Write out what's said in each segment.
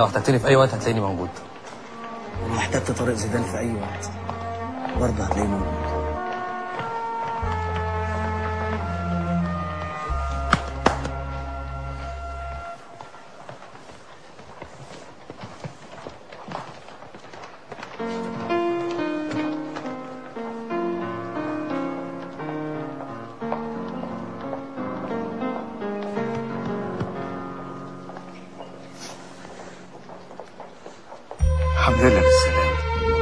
لو احتجتني في اي وقت هتلاقيني موجود لو احتجت طارق زيدان في اي وقت برضه هتلاقيه موجود الحمد لله بالسلامة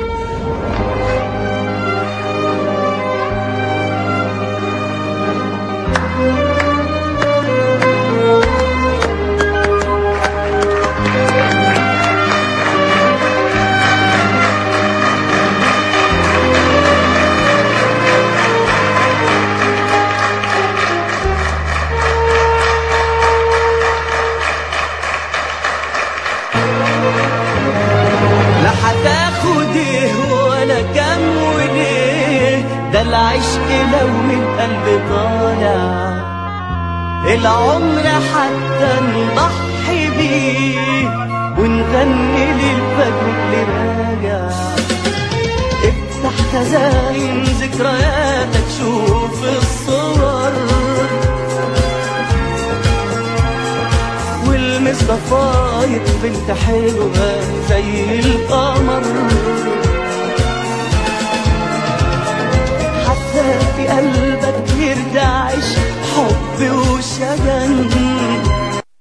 لا هتاخد ايه ولا كام وليه ده العشق لو من قلب طالع العمر حتى نضحي بيه ونغني للفجر اللي راجع افتح خزاين ذكرياتك شوف الصور والمس ضفاير بنت حلوة زي القمر حتى في قلبك يرتعش حب وشجن